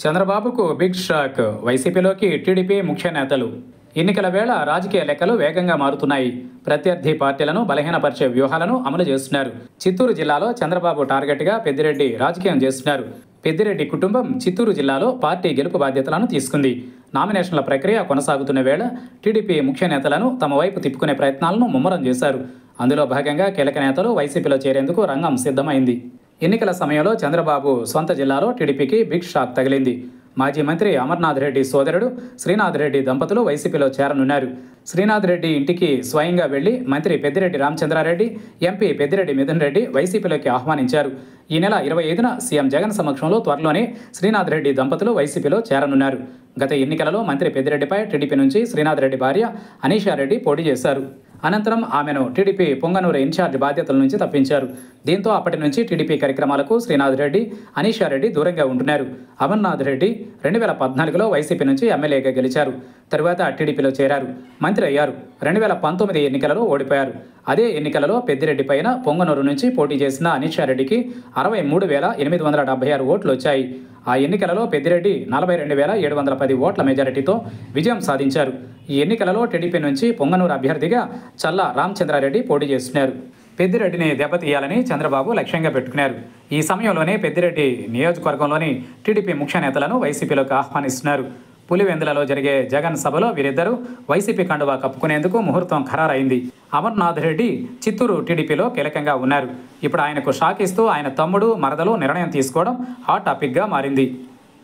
చంద్రబాబుకు big shock వైసీపీలోకి TDP ముఖ్య నేతలు ఎన్నికల వేళ రాజకీయ లెక్కలు వేగంగా మారుతున్నాయి ప్రత్యర్థి పార్టీలను బలహీనపరిచే వ్యూహాలను అమలు చేస్తున్నారు చిత్తూరు జిల్లాలో చంద్రబాబు టార్గెట్గా పెద్దిరెడ్డి రాజకీయం చేస్తున్నారు పెద్దిరెడ్డి కుటుంబం చిత్తూరు జిల్లాలో పార్టీ గెలుపు బాధ్యతలను తీసుకుంది నామినేషన్ల ప్రక్రియ కొనసాగుతున్న వేళ టీడీపీ ముఖ్య నేతలను తమ వైపు తిప్పుకునే ప్రయత్నాలను ముమ్మరం చేశారు అందులో భాగంగా కీలక నేతలు వైసీపీలో చేరేందుకు రంగం సిద్ధమైంది ఎన్నికల సమయంలో చంద్రబాబు సొంత జిల్లాలో టీడీపీకి బిగ్ షాక్ తగిలింది మాజీ మంత్రి అమర్నాథ్ రెడ్డి సోదరుడు శ్రీనాథ్ రెడ్డి దంపతులు వైసీపీలో చేరనున్నారు శ్రీనాథ్ రెడ్డి ఇంటికి స్వయంగా వెళ్లి మంత్రి పెద్దిరెడ్డి రామచంద్రారెడ్డి ఎంపీ పెద్దిరెడ్డి మిథున్ రెడ్డి వైసీపీలోకి ఆహ్వానించారు ఈ నెల ఇరవై ఐదున సీఎం జగన్ సమక్షంలో త్వరలోనే శ్రీనాథ్ రెడ్డి దంపతులు వైసీపీలో చేరనున్నారు గత ఎన్నికలలో మంత్రి పెద్దిరెడ్డిపై టీడీపీ నుంచి శ్రీనాథ్ రెడ్డి భార్య అనీషారెడ్డి పోటీ చేశారు అనంతరం ఆమెను టీడీపీ పొంగనూరు ఇన్ఛార్జ్ బాధ్యతల నుంచి తప్పించారు దీంతో అప్పటి నుంచి టీడీపీ కార్యక్రమాలకు శ్రీనాథ్ రెడ్డి అనీషారెడ్డి దూరంగా ఉంటున్నారు అమర్నాథ్ రెడ్డి రెండు వేల పద్నాలుగులో వైసీపీ నుంచి ఎమ్మెల్యేగా గెలిచారు తరువాత టీడీపీలో చేరారు మంత్రి అయ్యారు రెండు వేల పంతొమ్మిది ఎన్నికలలో ఓడిపోయారు అదే ఎన్నికలలో పెద్దిరెడ్డి పైన పొంగనూరు నుంచి పోటీ చేసిన అనీషారెడ్డికి అరవై మూడు వేల ఎనిమిది వందల డెబ్బై ఆరు ఓట్లు వచ్చాయి ఆ ఎన్నికలలో పెద్దిరెడ్డి నలభై రెండు వేల ఏడు వందల పది ఓట్ల మెజారిటీతో విజయం సాధించారు ఈ ఎన్నికలలో టీడీపీ నుంచి పొంగనూరు అభ్యర్థిగా చల్లా రామచంద్రారెడ్డి పోటీ చేస్తున్నారు పెద్దిరెడ్డిని దెబ్బతీయాలని చంద్రబాబు లక్ష్యంగా పెట్టుకున్నారు ఈ సమయంలోనే పెద్దిరెడ్డి నియోజకవర్గంలోని టీడీపీ ముఖ్య నేతలను వైసీపీలోకి ఆహ్వానిస్తున్నారు పులివెందులలో జరిగే జగన్ సభలో వీరిద్దరూ వైసీపీ కండువా కప్పుకునేందుకు ముహూర్తం ఖరారైంది అమర్నాథ్ రెడ్డి చిత్తూరు టీడీపీలో కీలకంగా ఉన్నారు ఇప్పుడు ఆయనకు షాక్ ఇస్తూ ఆయన తమ్ముడు మరదలు నిర్ణయం తీసుకోవడం హాట్ టాపిక్గా మారింది